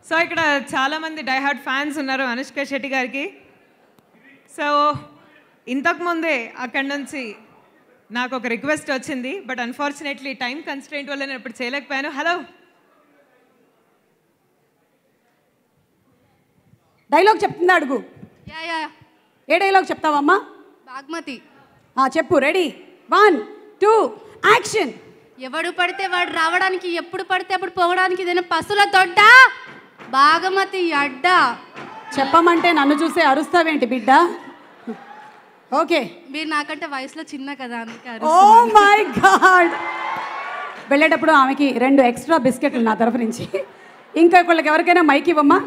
So ఇక్కడ చాలా మంది డైహార్డ్ ఫ్యాన్స్ ఉన్నారు అనుష్క శెట్టి గారికి సో ఇంతకుముందే అక్కడి నుంచి నాకు ఒక రిక్వెస్ట్ వచ్చింది బట్ అన్ఫార్చునేట్లీ టైం కన్స్ట్రెయింట్ వల్ల నేను ఇప్పుడు చేయలేకపోయాను హలో డైలాగ్ చెప్తుందా అడుగు యా యా ఏ డైలాగ్ చెప్తావమ్మా బాగ్మతి ఆ, చెప్పు రెడీ వన్ టూ యాక్షన్ ఎవడు పడితే వాడు రావడానికి ఎప్పుడు పడితే అప్పుడు పోవడానికి ఇదేనా పశువుల దొడ్డ బాగమతి అడ్డ చెప్పమంటే నన్ను చూసే అరుస్తావేంటి బిడ్డ ఓకే మీరు నాకంటే వయసులో చిన్న కదా అందుకే ఓ అరుస్తున్నాను. మై గాడ్ వెళ్ళేటప్పుడు ఆమెకి రెండు ఎక్స్ట్రా బిస్కెట్లు నా తరఫు నుంచి ఇంకా ఒకళ్ళకి ఎవరికైనా మైక్ ఇవ్వమ్మా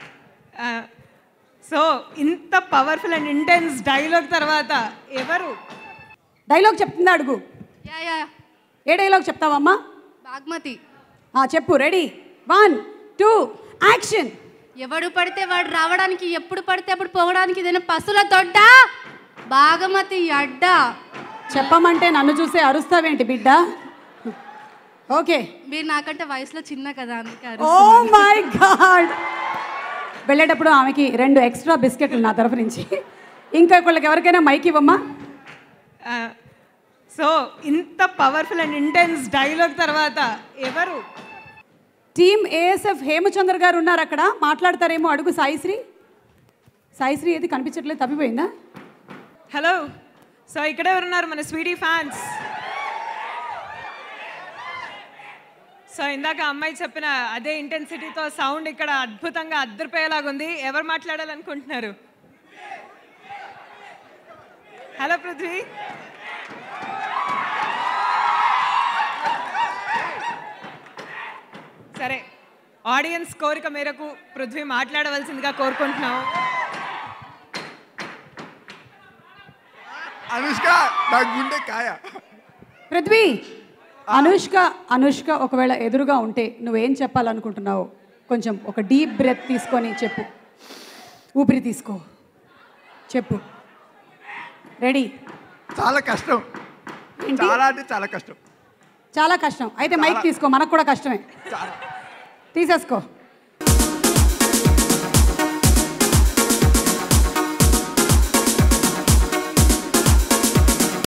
సో ఇంత పవర్ఫుల్ అండ్ ఇంటెన్స్ డైలాగ్ తర్వాత ఎవరు డైలాగ్ చెప్తుందా అడుగు యా యా ఏ డైలాగ్ చెప్తావమ్మా బాగ్మతి ఆ, చెప్పు రెడీ వన్ టూ యాక్షన్ ఎవడు పడితే వాడు రావడానికి ఎప్పుడు పడితే అప్పుడు పోవడానికి ఇదేనా పశువుల దొడ్డ బాగమతి అడ్డ చెప్పమంటే నన్ను చూసే అరుస్తావేంటి బిడ్డ ఓకే మీరు నాకంటే వయసులో చిన్న కదా అందుకే ఓ అరుస్తున్నాను. మై గాడ్ వెళ్ళేటప్పుడు ఆమెకి రెండు ఎక్స్ట్రా బిస్కెట్లు నా తరఫు నుంచి ఇంకా ఒకళ్ళకి ఎవరికైనా మైక్ ఇవ్వమ్మా సో ఇంత పవర్ఫుల్ అండ్ ఇంటెన్స్ డైలాగ్ తర్వాత ఎవరు టీమ్ ఏఎస్ఎఫ్ హేమచంద్ర గారు ఉన్నారు అక్కడ మాట్లాడతారేమో అడుగు సాయిశ్రీ సాయిశ్రీ ఏది కనిపించట్లేదు తప్పిపోయిందా హలో సో ఇక్కడే ఉన్నారు మన స్వీటీ ఫ్యాన్స్ సో ఇందాక అమ్మాయి చెప్పిన అదే ఇంటెన్సిటీతో సౌండ్ ఇక్కడ అద్భుతంగా అద్దరిపోయేలాగుంది ఎవరు మాట్లాడాలనుకుంటున్నారు హలో పృథ్వీ సరే ఆడియన్స్ కోరిక మేరకు పృథ్వీ మాట్లాడవలసిందిగా కోరుకుంటున్నాం అనుష్క నా గుండె కాయ పృథ్వీ అనుష్క అనుష్క ఒకవేళ ఎదురుగా ఉంటే నువ్వేం చెప్పాలనుకుంటున్నావు కొంచెం ఒక డీప్ బ్రెత్ తీసుకొని చెప్పు ఊపిరి తీసుకో చెప్పు రెడీ చాలా కష్టం ఏంటి? చాలా అంటే చాలా కష్టం చాలా కష్టం అయితే మైక్ తీసుకో మనకు కూడా కష్టమే చాలా తీసేసుకో